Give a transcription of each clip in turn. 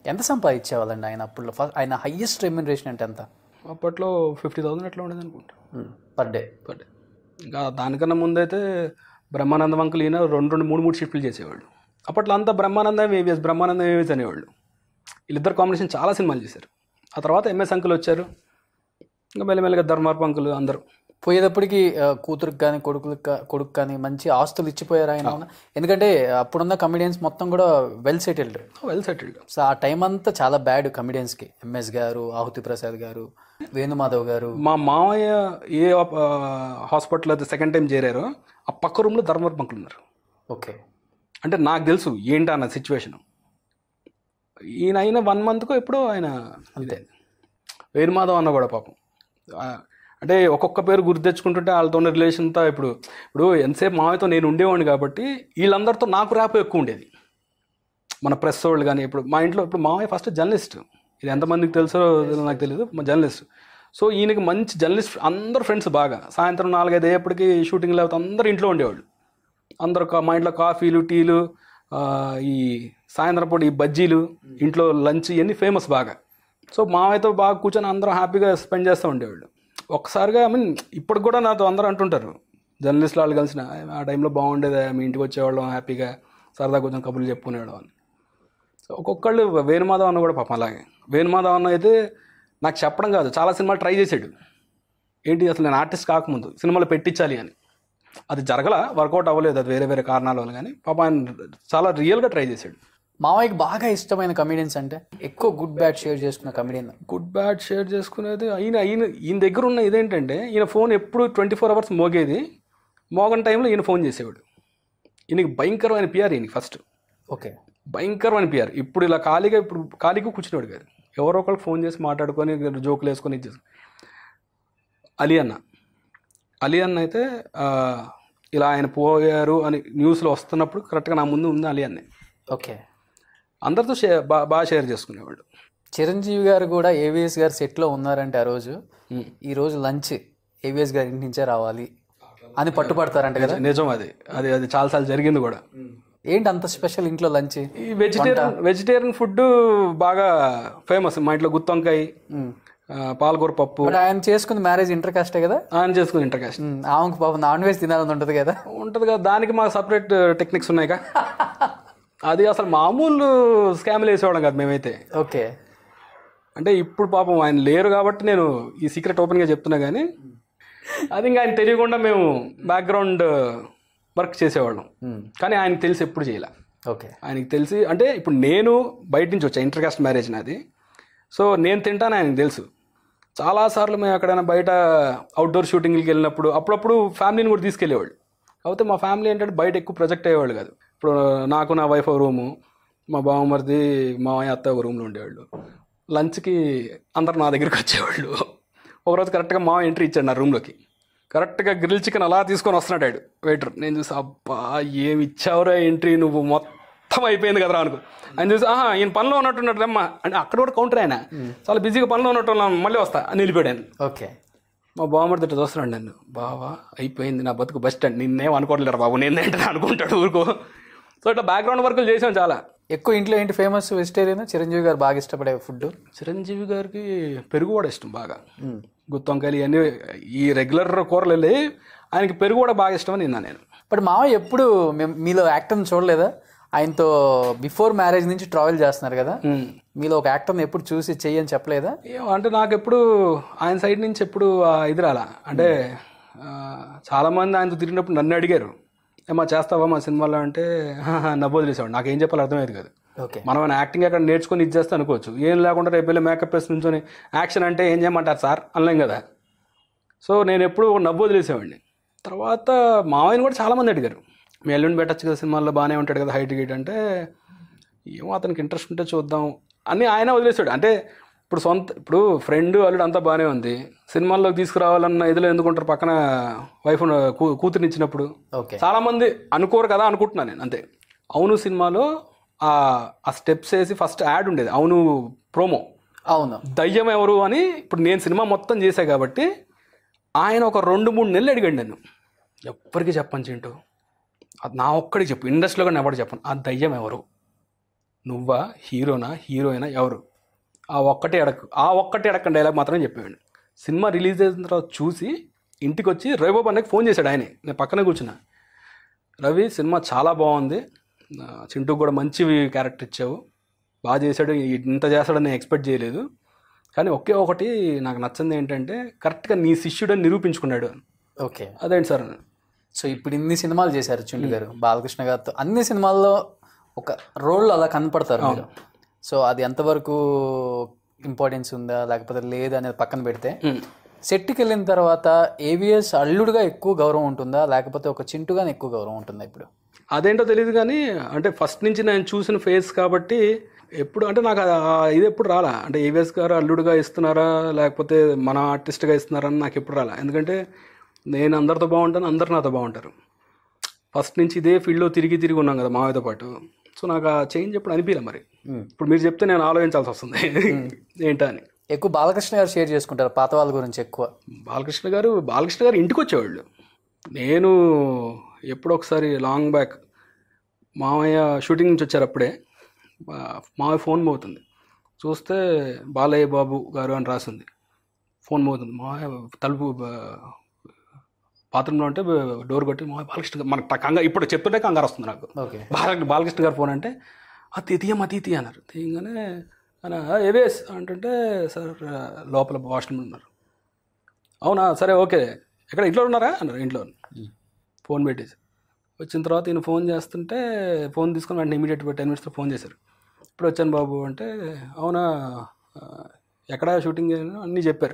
ఎంత సంపాదించేవాళ్ళండి ఆయన అప్పుడు ఫస్ట్ ఆయన హయ్యెస్ట్ రెమ్యునరేషన్ అంటే ఎంత అప్పట్లో ఫిఫ్టీ థౌసండ్ ఎట్లా ఉండేది అనుకుంటా పర్ డే బట్ ఇంకా దానికన్నా ముందైతే బ్రహ్మానందం అంకుల్ ఈయన రెండు రెండు మూడు మూడు షిఫ్ట్లు చేసేవాళ్ళు అప్పట్లో అంతా బ్రహ్మానందం ఏవిఎస్ బ్రహ్మానందం ఏవిఎస్ అనేవాళ్ళు వీళ్ళిద్దరు కాంబినేషన్ చాలా సినిమాలు చేశారు ఆ తర్వాత ఎంఎస్ అంకుల్ వచ్చారు ఇంకా మెల్లమెల్లగా ధర్మార్ప అంకుల్ అందరూ పోయేటప్పటికి ఆ, కూతురికి కానీ కొడుకులకు కా- కొడుకు కానీ మంచి ఆస్తులు ఇచ్చిపోయారు ఆయన ఏమన్నా? ఎందుకంటే అప్పుడున్న కమిడియన్స్ మొత్తం కూడా well settled well settled so ఆ టైం అంతా చాలా బ్యాడ్ కమిడియన్స్కి ఎంఎస్ గారు ఆహుతి ప్రసాద్ గారు వేణుమాధవ్ గారు మా మామయ్య ఏ హాస్పిటల్ అయితే సెకండ్ టైం చేరారో ఆ పక్క రూమ్లో ధర్మార్ప అంకుల్ ఉన్నారు ఓకే అంటే నాకు తెలుసు ఏంటి అన్న సిచ్యువేషన్ ఈయన అయిన వన్ మంత్కో ఎప్పుడో ఆయన అంతే వేణుమాధవ్ అన్న కూడా పాపం ఆ, అంటే ఒక్కొక్క పేరు గుర్తు తెచ్చుకుంటుంటే వాళ్ళతో ఉన్న రిలేషన్తో ఇప్పుడు ఇప్పుడు ఎంతసేపు మామయ్యతో నేను ఉండేవాడిని కాబట్టి వీళ్ళందరితో నాకు ర్యాప్ ఎక్కువ ఉండేది మన ప్రెస్ వాళ్ళు కానీ ఇప్పుడు మా ఇంట్లో ఇప్పుడు మామయ్య ఫస్ట్ జర్నలిస్ట్ ఇది ఎంతమందికి తెలుసో తెలియదో నాకు తెలియదు మా జర్నలిస్ట్ సో ఈయనకి మంచి జర్నలిస్ట్ అందరు ఫ్రెండ్స్ బాగా సాయంత్రం నాలుగైదు అయ్యేప్పటికి షూటింగ్ లేకపోతే అందరు ఇంట్లో ఉండేవాళ్ళు అందరు కా- మా ఇంట్లో కాఫీలు టీలు ఆ, ఈ సాయంత్రం పూట ఈ బజ్జీలు ఇంట్లో లంచ్ ఇవన్నీ ఫేమస్ బాగా సో మావయ్యతో బాగా కూర్చొని అందరం హ్యాపీగా స్పెండ్ చేస్తూ ఉండేవాళ్ళు ఒక్కసారిగా ఐ మీన్ ఇప్పటికి కూడా నాతో అందరూ అంటుంటారు జర్నలిస్టులు వాళ్ళు కలిసిన ఆ టైంలో బాగుండేది మీ ఇంటికి వచ్చేవాళ్ళం హ్యాపీగా సరదా కొంచెం కబుర్లు చెప్పుకునేవాళ్ళం అని సో ఒక్కొక్కళ్ళు వేణుమాధవ్ అన్న కూడా పాపం అలాగే వేణుమాధవ్ అన్న అయితే నాకు చెప్పడం కాదు చాలా సినిమాలు ట్రై చేశాడు ఏంటి అసలు నేను ఆర్టిస్ట్ కాకముందు సినిమాలు పెట్టించాలి అని అది జరగల వర్కౌట్ అవ్వలేదు అది వేరే వేరే కారణాల వల్ల కానీ పాప ఆయన చాలా రియల్గా ట్రై చేశాడు మావయ్యకి బాగా ఇష్టమైన కమిడియన్స్ అంటే ఎక్కువ గుడ్ బ్యాడ్ షేర్ చేసుకున్న కమిడియన్ గుడ్ బ్యాడ్ షేర్ చేసుకునేది ఈయన ఈయన ఈయన దగ్గర ఉన్న ఇదేంటంటే ఈయన ఫోన్ ఎప్పుడు ట్వంటీ ఫోర్ అవర్స్ మోగేది మోగన్ టైంలో ఈయన ఫోన్ చేసేవాడు ఈయనకి భయంకరమైన పిఆర్ ఈయనకి ఫస్ట్ ఓకే భయంకరమైన పిఆర్ ఇప్పుడు ఇలా ఖాళీగా ఇప్పుడు ఖాళీగా కూర్చునేవాడు కాదు ఎవరో ఒకరికి ఫోన్ చేసి మాట్లాడుకొని జోకులు వేసుకొని ఇచ్చేసి అలీ అన్న అలీ అన్న అయితే ఆ, ఇలా ఆయన పోయారు అని న్యూస్లో వస్తున్నప్పుడు కరెక్ట్గా నా ముందు ఉంది అలీ అన్నే ఓకే అందరితో షేర్ బా బాగా షేర్ చేసుకునేవాడు చిరంజీవి గారు కూడా ఏవిఎస్ గారు సెట్లో ఉన్నారంటే ఆ రోజు ఈ రోజు లంచ్ ఏవిఎస్ గారి ఇంటి నుంచే రావాలి అని పట్టుపడతారంట కదా నిజం అది అది అది చాలాసార్లు జరిగింది కూడా ఏంటి అంత స్పెషల్ ఇంట్లో లంచ్ ఈ వెజిటేరియన్ వెజిటేరియన్ ఫుడ్ బాగా ఫేమస్ మా ఇంట్లో గుత్తొంకాయ ఆ, పాలకూర పప్పు బట్ ఆయన చేసుకున్న మ్యారేజ్ ఇంటర్ కాస్టే కదా ఆయన చేసుకుని ఇంటర్ కాస్ట్ ఉమ్, ఆమెకు పాపం నాన్ వెజ్ తినాలని ఉంటుంది కదా ఉంటుంది కదా దానికి మాకు సపరేట్ టెక్నిక్స్ ఉన్నాయిగా అది అసలు మామూలు స్కామ్లు వేసేవాళ్ళం కాదు మేమైతే ఓకే అంటే ఇప్పుడు పాపం ఆయన లేరు కాబట్టి నేను ఈ సీక్రెట్ ఓపెన్గా చెప్తున్నా కానీ అది ఇంకా ఆయన తెలియకుండా మేము బ్యాక్గ్రౌండ్ వర్క్ చేసేవాళ్ళం కానీ ఆయనకి తెలిసి ఎప్పుడు చేయలే ఓకే ఆయనకి తెలిసి అంటే ఇప్పుడు నేను బయట నుంచి వచ్చా ఇంటర్ కాస్ట్ మ్యారేజ్ నాది సో నేను తింటాను ఆయనకు తెలుసు చాలాసార్లు మేము ఎక్కడైనా బయట అవుట్డోర్ షూటింగ్కి వెళ్ళినప్పుడు అప్పుడప్పుడు ఫ్యామిలీని కూడా తీసుకెళ్ళేవాళ్ళు కాకపోతే మా ఫ్యామిలీ ఏంటంటే బయట ఎక్కువ ప్రొజెక్ట్ అయ్యేవాళ్ళు కాదు ఇప్పుడు నాకు నా వైఫ్ ఒక రూము మా బావమరిది మా అత్త ఒక రూమ్లో ఉండేవాళ్ళు లంచ్కి అందరు నా దగ్గరికి వచ్చేవాళ్ళు ఒకరోజు కరెక్ట్గా మా ఎంట్రీ ఇచ్చాడు నా రూమ్లోకి కరెక్ట్గా గ్రిల్ చికెన్ అలా తీసుకొని వస్తున్నాడు ఆడు వెయిటర్ నేను చూసి అబ్బా ఏమి ఇచ్చావురా ఎంట్రీ నువ్వు మొత్తం అయిపోయింది కదరా అనుకో ఆయన చూసి ఆహా ఈయన పనిలో ఉన్నట్టున్నాడు అమ్మా అంటే అక్కడ కూడా కౌంటర్ ఆయన చాలా బిజీగా పనిలో ఉన్నట్టు ఉన్నాను, మళ్ళీ వస్తా అని వెళ్ళిపోయాడు ఆయన ఓకే మా బావమరిది ఇట్లా చూస్తున్నాడు నన్ను బావా అయిపోయింది నా బతుకు బస్ స్టాండ్ నిన్నేం అనుకోవట్లేరు బాబు నేను ఏంటని అనుకుంటాడు ఊరుకో సో ఇట్లా బ్యాక్గ్రౌండ్ వర్కులు చేసాం చాలా ఎక్కువ ఇంట్లో ఏంటి ఫేమస్ వెజిటేరియన్ చిరంజీవి గారు బాగా ఇష్టపడే ఫుడ్ చిరంజీవి గారికి పెరుగు కూడా ఇష్టం బాగా గుత్తొంకాయలు ఇవన్నీ ఈ రెగ్యులర్ కూరలు వెళ్ళి ఆయనకి పెరుగు కూడా బాగా ఇష్టం అని విన్నా నేను బట్ మావయ్య ఎప్పుడు మేము మీలో యాక్టర్ని చూడలేదా ఆయనతో బిఫోర్ మ్యారేజ్ నుంచి ట్రావెల్ చేస్తున్నారు కదా ఉమ్. మీలో ఒక యాక్టర్ని ఎప్పుడు చూసి చెయ్యని చెప్పలేదా ఏం అంటే నాకు ఎప్పుడు ఆయన సైడ్ నుంచి ఎప్పుడు ఆ ఇది రాలా అంటే ఆ, చాలా మంది ఆయనతో తిరిగినప్పుడు నన్ను అడిగారు ఏమా చేస్తావా మా సినిమాలో అంటే నవ్వు వదిలేసేవాడు నాకు ఏం చెప్పాలో అర్థమయ్యేది కాదు ఓకే మనం ఆయన యాక్టింగ్ అక్కడ నేర్చుకొని ఇది చేస్తే అనుకోవచ్చు ఏం లేకుండా రేపు వెళ్ళి మేకప్ వేసి నుంచొని యాక్షన్ అంటే ఏం చేయమంటారు సార్ అనలేం కదా సో నేను ఎప్పుడు నవ్వు వదిలేసేవాడిని తర్వాత మావయ్యని కూడా చాలామంది అడిగారు మీ ఎల్లుండి పెట్టచ్చు కదా సినిమాల్లో బాగానే ఉంటాడు కదా హైట్ గీట్ అంటే ఏమో అతనికి ఇంట్రెస్ట్ ఉంటే చూద్దాం అని ఆయన వదిలేసాడు అంటే ఇప్పుడు సొంత ఇప్పుడు ఫ్రెండ్ అల్లుడు అంతా బాగానే ఉంది సినిమాల్లోకి తీసుకురావాలన్న ఇదిలో ఎందుకుంటారు పక్కన వైఫ్ కూతురిని ఇచ్చినప్పుడు ఓకే చాలా మంది అనుకోరు కదా అనుకుంటున్నాను నేను అంతే అవును సినిమాలో ఆ ఆ స్టెప్స్ వేసి ఫస్ట్ యాడ్ ఉండేది అవును ప్రోమో అవును దయ్యం ఎవరు అని ఇప్పుడు నేను సినిమా మొత్తం చేశా కాబట్టి ఆయన ఒక రెండు మూడు నెలలు అడిగాడు నన్ను ఎవ్వరికి చెప్పను చింటూ అది నా ఒక్కడికి చెప్పు ఇండస్ట్రీలో కానీ ఎవరు చెప్పను ఆ దయ్యం ఎవరు నువ్వా హీరోనా హీరోయినా ఎవరు ఆ ఒక్కటే అడక్ ఆ ఒక్కటే అడక్కని డైలాగ్ మాత్రమే చెప్పేవాడు సినిమా రిలీజ్ అయిన తర్వాత చూసి ఇంటికి వచ్చి రవిబాబు అన్నకి ఫోన్ చేశాడు ఆయనే నేను పక్కనే కూర్చున్నా రవి సినిమా చాలా బాగుంది ఆ, చింటూకి కూడా మంచి క్యారెక్టర్ ఇచ్చావు బాగా చేశాడు ఇంత చేస్తాడని నేను ఎక్స్పెక్ట్ చేయలేదు కానీ ఒకే ఒకటి నాకు నచ్చింది ఏంటంటే కరెక్ట్గా నీ శిష్యుడని నిరూపించుకున్నాడు ఓకే అదేంటి సార్ సో ఇప్పుడు ఇన్ని సినిమాలు చేశారు చింటు గారు బాలకృష్ణ గారితో అన్ని సినిమాల్లో ఒక రోల్ అలా కనపడతారు మీరు సో అది ఎంతవరకు ఇంపార్టెన్స్ ఉందా లేకపోతే లేదు అనేది పక్కన పెడితే సెట్కి వెళ్ళిన తర్వాత ఏవిఎస్ అల్లుడుగా ఎక్కువ గౌరవం ఉంటుందా లేకపోతే ఒక చింటుగానే ఎక్కువ గౌరవం ఉంటుందా ఇప్పుడు అదేంటో తెలియదు కానీ అంటే ఫస్ట్ నుంచి నేను చూసిన ఫేస్ కాబట్టి ఎప్పుడు అంటే నాకు ఆ ఇది ఎప్పుడు రాలా అంటే ఏవిఎస్ గారు అల్లుడుగా ఇస్తున్నారా లేకపోతే మన ఆర్టిస్ట్గా ఇస్తున్నారా అని నాకు ఎప్పుడు రాలా ఎందుకంటే నేను అందరితో బాగుంటాను అందరు నాతో బాగుంటారు ఫస్ట్ నుంచి ఇదే ఫీల్డ్లో తిరిగి తిరిగి ఉన్నాం కదా మావయ్యతో పాటు సో నాకు ఆ చేంజ్ ఎప్పుడు అనిపించలే మరి ఇప్పుడు మీరు చెప్తే నేను ఆలోచించాల్సి వస్తుంది ఏంటా అని ఎక్కువ బాలకృష్ణ గారు షేర్ చేసుకుంటారు పాత వాళ్ళ గురించి ఎక్కువ బాలకృష్ణ గారు బాలకృష్ణ గారు ఇంటికి వచ్చేవాళ్ళు నేను ఎప్పుడో ఒకసారి లాంగ్ బ్యాక్ మామయ్య షూటింగ్ నుంచి వచ్చారు అప్పుడే మా- మామయ్య ఫోన్ మోగుతుంది చూస్తే బాలయ్య బాబు గారు అని రాసింది ఫోన్ మోగుతుంది మామయ్య తలుపు బాత్రూంలో ఉంటే డోర్ కొట్టి మామయ్య బాలకృష్ణ గారు మనకు కంగారు ఇప్పుడు చెప్తుంటే కంగారు వస్తుంది నాకు ఓకే బాల బాలకృష్ణ గారు ఫోన్ అంటే ఆ తీయమ్మ తీతి అన్నారు తీయగానే ఆయన ఏవేస్ అంటుంటే సార్ లోపల వాష్రూమ్ ఉన్నారు అవునా సరే ఓకే ఎక్కడ ఇంట్లో ఉన్నారా అన్నారు ఇంట్లో ఫోన్ పెట్టేసి వచ్చిన తర్వాత ఈయన ఫోన్ చేస్తుంటే ఫోన్ తీసుకొని వెంటనే ఇమీడియట్ టెన్ మినిట్స్లో ఫోన్ చేశారు ఇప్పుడు వచ్చాను బాబు అంటే అవునా ఆ, ఎక్కడ షూటింగ్ చేయాలి అన్నీ చెప్పారు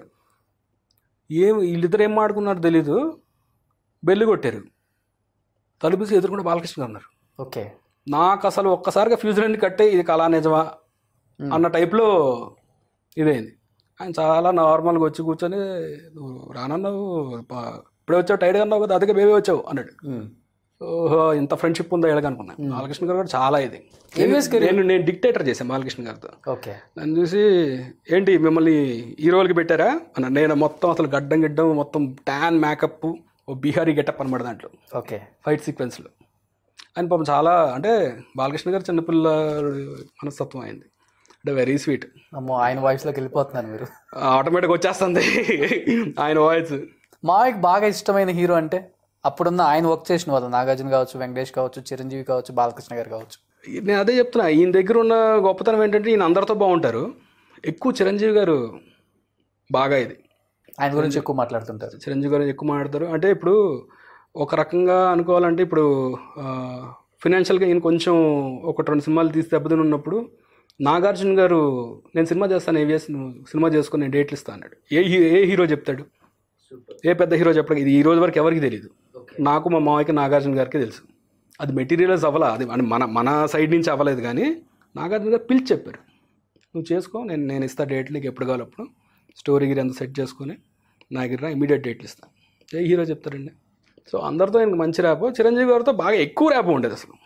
ఏం వీళ్ళిద్దరు ఏం మాడుకున్నారో తెలీదు బెల్లు కొట్టారు తలుపుసి ఎదురుకుండా బాలకృష్ణ గారు ఉన్నారు ఓకే నాకు అసలు ఒక్కసారిగా ఫ్యూజ్ రెండు కట్టే ఇది కళా నిజమా అన్న టైప్లో ఇదైంది ఆయన చాలా నార్మల్గా వచ్చి కూర్చొని నువ్వు రానన్నావు పా- ఇప్పుడే వచ్చావు టైర్గా అన్నావు కదా అదిగా బేబీ వచ్చావు అన్నాడు ఓహో ఇంత ఫ్రెండ్షిప్ ఉందో ఎలాగనుకున్నా బాలకృష్ణ గారు కూడా చాలా ఇది AVS గారు- నేను నేను డిక్టేటర్ చేశాను బాలకృష్ణ గారితో ఓకే నన్ను చూసి ఏంటి మిమ్మల్ని హీరోలకి పెట్టారా అన్న నేను మొత్తం అసలు గడ్డం గిడ్డం మొత్తం ట్యాన్ మేకప్ ఓ బీహారీ గెటప్ అనమాట దాంట్లో ఓకే ఫైట్ సీక్వెన్స్లో ఆయన పాపం చాలా అంటే బాలకృష్ణ గారు చిన్నపిల్ల మనస్తత్వం అయింది అంటే వెరీ స్వీట్ అమ్మో ఆయన వాయిస్లోకి వెళ్ళిపోతున్నారు మీరు ఆటోమేటిక్ వచ్చేస్తుంది ఆయన వాయిస్ మాకు బాగా ఇష్టమైన హీరో అంటే అప్పుడున్న ఆయన వర్క్ చేసిన వాళ్ళు నాగార్జున కావచ్చు వెంకటేష్ కావచ్చు చిరంజీవి కావచ్చు బాలకృష్ణ గారు కావచ్చు నేను అదే చెప్తున్నా ఈయన దగ్గర ఉన్న గొప్పతనం ఏంటంటే ఈయన అందరితో బాగుంటారు ఎక్కువ చిరంజీవి గారు బాగా ఇది ఆయన గురించి ఎక్కువ మాట్లాడుతుంటారు చిరంజీవి గారు ఎక్కువ మాట్లాడతారు అంటే ఇప్పుడు ఒక రకంగా అనుకోవాలంటే ఇప్పుడు ఫినాన్షియల్గా ఈయన కొంచెం ఒకటి రెండు సినిమాలు తీసి దెబ్బతిని ఉన్నప్పుడు నాగార్జున గారు నేను సినిమా చేస్తాను ఏవిఎస్ నువ్వు సినిమా చేసుకుని నేను డేట్లు ఇస్తాను అన్నాడు ఏ హీ ఏ హీరో చెప్తాడు ఏ పెద్ద హీరో చెప్పడం ఇది ఈ రోజు వరకు ఎవరికి తెలియదు నాకు మా మామయ్యకి నాగార్జున గారికి తెలుసు అది మెటీరియల్స్ అవ్వాలా అది మన మన మన సైడ్ నుంచి అవ్వలేదు కానీ నాగార్జున గారు పిలిచి చెప్పారు నువ్వు చేసుకో నేను నేను ఇస్తా డేట్లు నీకు ఎప్పుడు కావాలి అప్పుడు స్టోరీ గిరి అంతా సెట్ చేసుకొని నా దగ్గర ఇమీడియట్ డేట్లు ఇస్తాను ఏ హీరో చెప్తారండి సో అందరితో ఆయనకు మంచి ర్యాప్ చిరంజీవి గారితో బాగా ఎక్కువ ర్యాప్ ఉండేది అసలు